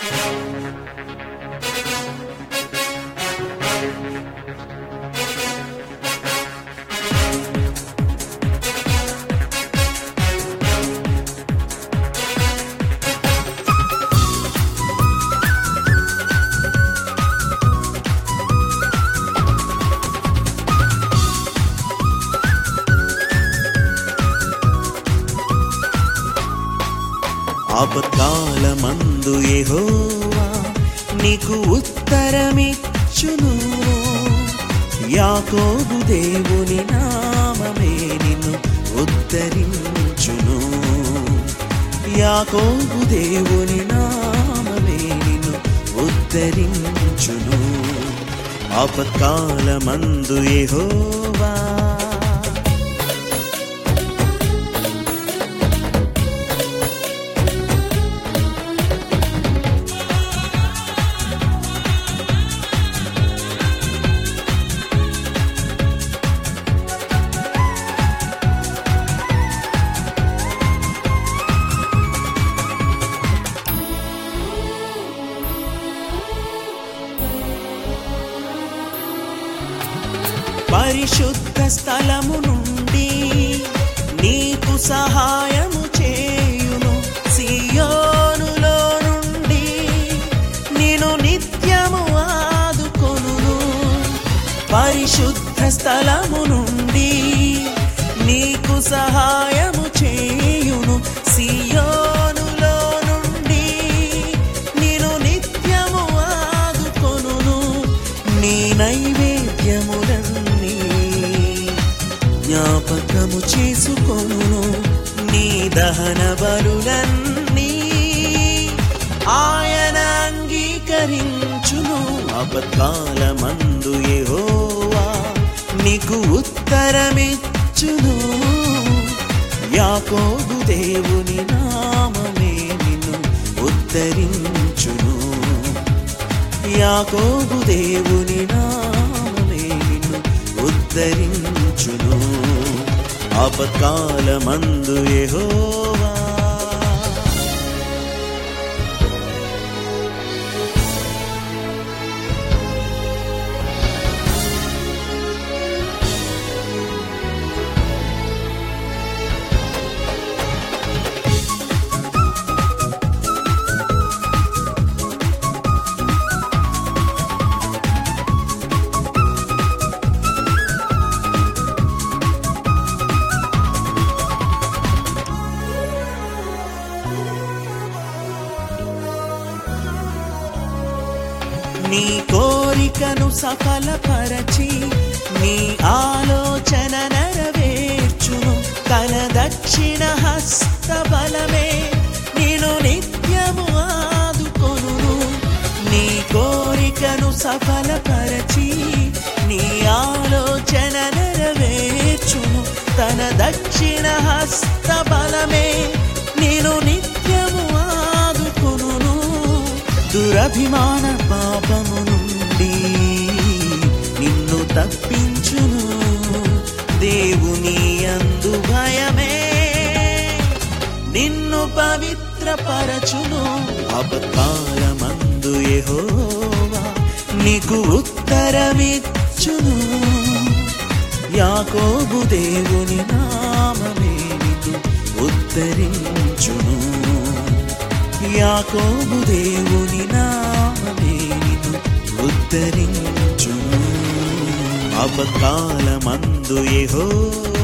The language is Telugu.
ఆపత్కాలమందు యెహోవా నీకు ఉత్తరమిచ్చును యాకోబు దేవుని నామమే నిన్ను ఉద్ధరించును యాకోబు దేవుని నామమే నిన్ను ఉద్ధరించును ఆపత్కాలమందు యెహోవా పరిశుద్ధ స్థలము నుండి నీకు సహాయము చేయును సియోనులో నుండి నేను నిత్యము ఆదుకొనును పరిశుద్ధ స్థలము నుండి నీకు సహాయము చేయును సియోనులో నుండి నేను నిత్యము ఆదుకొనును నీ నైవేద్యములన్నీ జ్ఞాపకము చేసుకొను నీ దహన బలులన్నీ ఆయన అంగీకరించును అబద్ధాలమందు యెహోవా నీకు ఉత్తరమిచ్చును యాకోబు దేవుని నామమే నిన్ను ఉద్ధరించును యాకోబు దేవుని నామమే నిన్ను ఉద్ధరించును ఆపత్కాలమందు యెహోవా నీ కోరికను సఫలపరచి నీ ఆలోచన నెరవేర్చును తన దక్షిణ హస్త బలమే నేను నిత్యము ఆదుకొను నీ కోరికను సఫలపరచి నీ ఆలోచన నెరవేర్చును తన దక్షిణ హస్త బలమే నేను నిత్యము ఆదుకొను దురభిమాన పాపము నుండి నిన్ను తప్పించును దేవుని అందు భయమే నిన్ను పవిత్రపరచును అబకాలమందు యెహోవా నీకు ఉత్తరమిచ్చును యాకోబు దేవుని నామమే నిన్ను ఉద్ధరించును యాకోబు దేవుని నామమే నిన్ను ఉద్ధరించును అపకాలమందు యెహోవా